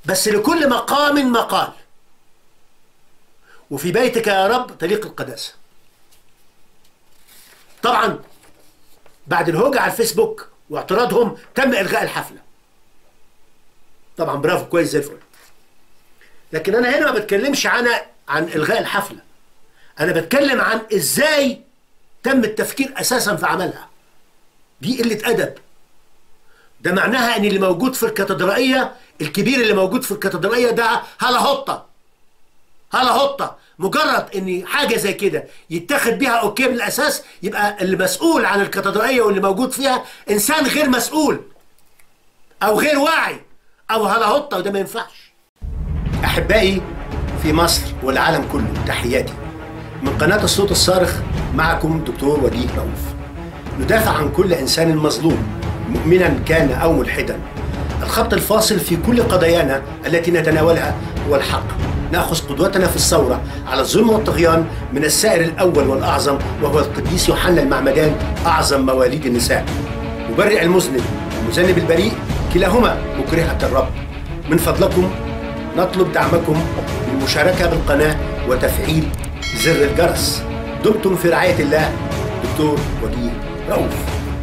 بس لكل مقام مقال وفي بيتك يا رب طريق القداسة طبعا بعد الهوجة على الفيسبوك واعتراضهم تم إلغاء الحفلة طبعا برافو كويس زي الفل لكن أنا هنا ما بتكلمش عن عن إلغاء الحفلة أنا بتكلم عن إزاي تم التفكير أساسا في عملها دي قلة أدب ده معناها ان اللي موجود في الكاتدرائيه الكبير اللي موجود في الكاتدرائيه ده هلا هطه هلا هطه مجرد ان حاجه زي كده يتاخد بيها اوكي من الاساس يبقى اللي مسؤول عن الكاتدرائيه واللي موجود فيها انسان غير مسؤول او غير واعي او هلا هطه وده ما ينفعش احبائي في مصر والعالم كله تحياتي من قناه الصوت الصارخ معكم دكتور وجيه رؤوف ندافع عن كل انسان مظلوم مؤمنا كان او ملحدا الخط الفاصل في كل قضايانا التي نتناولها هو الحق ناخذ قدوتنا في الثوره على الظلم والطغيان من السائر الاول والاعظم وهو القديس يوحنا المعمدان اعظم مواليد النساء مبرئ المذنب المذنب البريء كلاهما مكرهه الرب من فضلكم نطلب دعمكم بالمشاركه بالقناه وتفعيل زر الجرس دمتم في رعايه الله دكتور وجيه رؤوف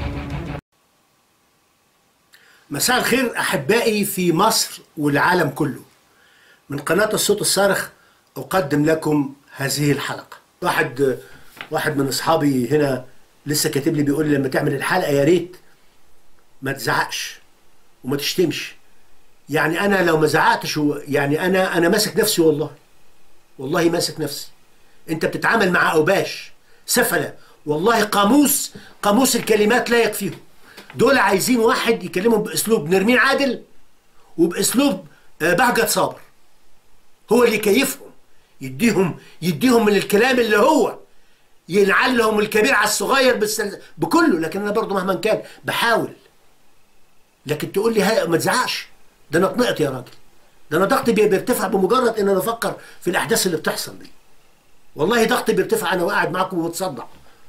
مساء الخير احبائي في مصر والعالم كله من قناه الصوت الصارخ اقدم لكم هذه الحلقه واحد واحد من اصحابي هنا لسه كاتب لي بيقول لي لما تعمل الحلقه يا ريت ما تزعقش وما تشتمش يعني انا لو ما زعقتش يعني انا انا ماسك نفسي والله والله ماسك نفسي انت بتتعامل مع اوباش سفله والله قاموس قاموس الكلمات لا يكفيهم دول عايزين واحد يكلمهم باسلوب نرمين عادل وباسلوب بهجت صابر هو اللي يكيفهم يديهم يديهم من الكلام اللي هو ينعل لهم الكبير على الصغير بالسل... بكله لكن انا برضه مهما كان بحاول لكن تقول لي ها ما تزعقش ده انا اتنقط يا راجل ده انا ضغطي بيرتفع بمجرد ان انا افكر في الاحداث اللي بتحصل دي والله ضغطي بيرتفع انا وقاعد معاكم وبتصدع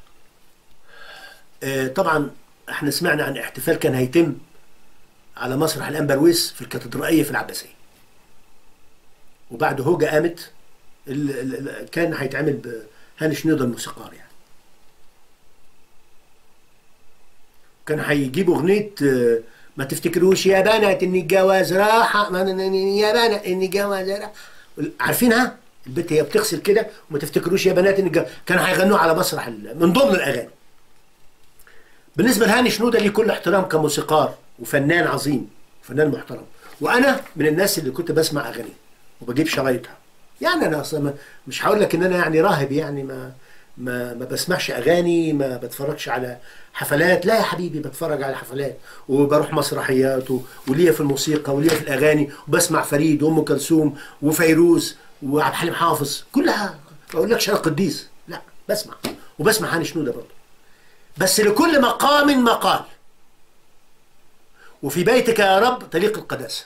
آه طبعا احنا سمعنا عن احتفال كان هيتم على مسرح الانبرويس في الكاتدرائيه في العباسيه وبعد هوجه قامت ال ال كان هيتعمل بهاني شنيدر الموسيقار يعني كان هيجيبوا اغنيه ما تفتكروش يا بنات ان الجواز راحه يا بنات ان الجواز راحه عارفينها البنت هي بتغسل كده وما تفتكروش يا بنات ان الجواز كانوا هيغنوها على مسرح من ضمن الاغاني بالنسبه لهاني شنوده ليه كل احترام كموسيقار وفنان عظيم فنان محترم وانا من الناس اللي كنت بسمع اغانيه وبجيب شرايطها يعني انا اصلا مش هقول لك ان انا يعني راهب يعني ما ما ما بسمعش اغاني ما بتفرجش على حفلات لا يا حبيبي بتفرج على حفلات وبروح مسرحيات وليا في الموسيقى وليا في الاغاني وبسمع فريد وام كلثوم وفيروز وعبد الحليم حافظ كلها ما اقولكش انا قديس لا بسمع وبسمع هاني شنوده برضه بس لكل مقام مقال وفي بيتك يا رب طريق القداسة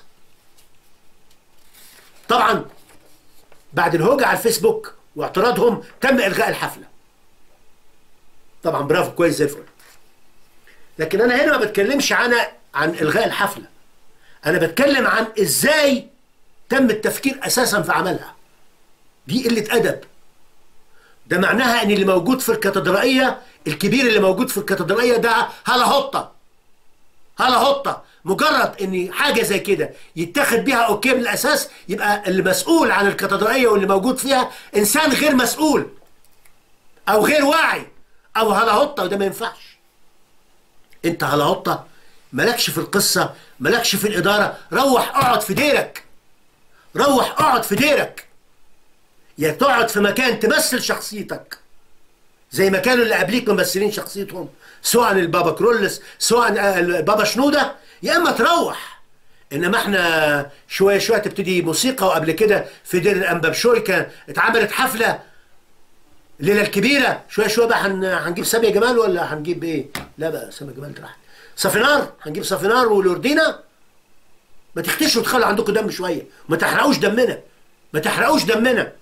طبعا بعد الهوجة على الفيسبوك واعتراضهم تم إلغاء الحفلة طبعا برافو كويس زي الفل لكن أنا هنا ما بتكلمش عن عن إلغاء الحفلة أنا بتكلم عن إزاي تم التفكير أساسا في عملها دي قلة أدب ده معناها ان اللي موجود في الكاتدرائيه الكبير اللي موجود في الكاتدرائيه ده هلا هطه هلا هطه مجرد ان حاجه زي كده يتاخد بيها اوكي من الاساس يبقى اللي مسؤول عن الكاتدرائيه واللي موجود فيها انسان غير مسؤول او غير واعي او هلا هطه وده ما ينفعش انت هلا هطه مالكش في القصه مالكش في الاداره روح اقعد في ديرك روح اقعد في ديرك يا تقعد في مكان تمثل شخصيتك زي ما كانوا اللي قبليك ممثلين شخصيتهم سواء البابا كرولس سواء البابا شنوده يا اما تروح انما احنا شويه شويه تبتدي موسيقى وقبل كده في دير الانبابشوي كان اتعملت حفله الليله الكبيره شويه شويه بقى هنجيب ساميه جمال ولا هنجيب ايه؟ لا بقى ساميه جمال راحت صافينار هنجيب صافينار ولوردينا ما تختشوا وتخلوا عندكم دم شويه ما تحرقوش دمنا ما تحرقوش دمنا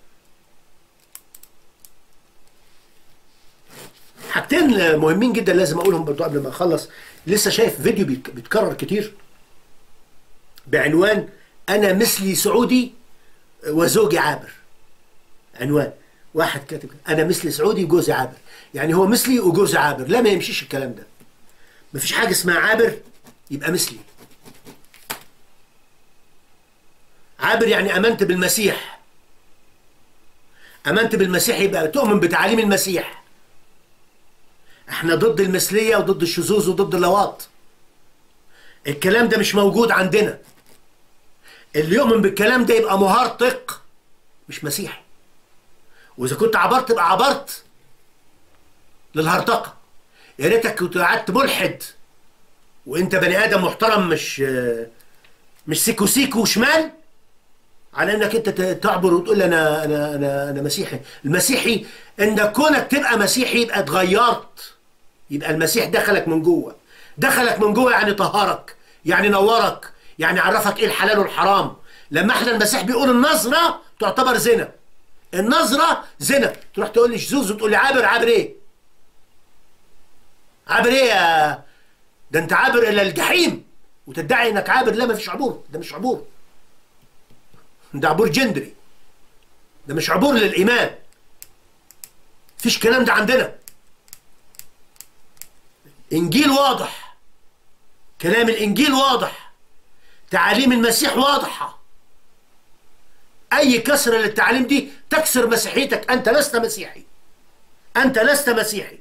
حاجتين مهمين جدا لازم اقولهم برضو قبل ما اخلص لسه شايف فيديو بيتكرر كتير بعنوان انا مثلي سعودي وزوجي عابر عنوان واحد كاتب انا مثلي سعودي وجوزي عابر يعني هو مثلي وجوزي عابر لا ما يمشيش الكلام ده مفيش حاجه اسمها عابر يبقى مثلي عابر يعني امنت بالمسيح امنت بالمسيح يبقى تؤمن بتعاليم المسيح احنا ضد المثليه وضد الشذوذ وضد اللواط الكلام ده مش موجود عندنا اللي يؤمن بالكلام ده يبقى مهرطق مش مسيحي واذا كنت عبرت يبقى عبرت للهرطقه يا ريتك كنت قعدت ملحد وانت بني ادم محترم مش مش سيكو سيكو وشمال على انك انت تعبر وتقول لي انا انا انا انا مسيحي المسيحي ان كونك تبقى مسيحي يبقى اتغيرت يبقى المسيح دخلك من جوه دخلك من جوه يعني طهرك يعني نورك يعني عرفك ايه الحلال والحرام لما احنا المسيح بيقول النظره تعتبر زنا النظره زنا تروح تقول لي شذوذ وتقول لي عابر عابر ايه عابر ايه يا ده انت عابر الى الجحيم وتدعي انك عابر لا ما فيش عبور ده مش عبور ده عبور جندري ده مش عبور للايمان فيش كلام ده عندنا انجيل واضح كلام الانجيل واضح تعاليم المسيح واضحه اي كسر للتعاليم دي تكسر مسيحيتك انت لست مسيحي انت لست مسيحي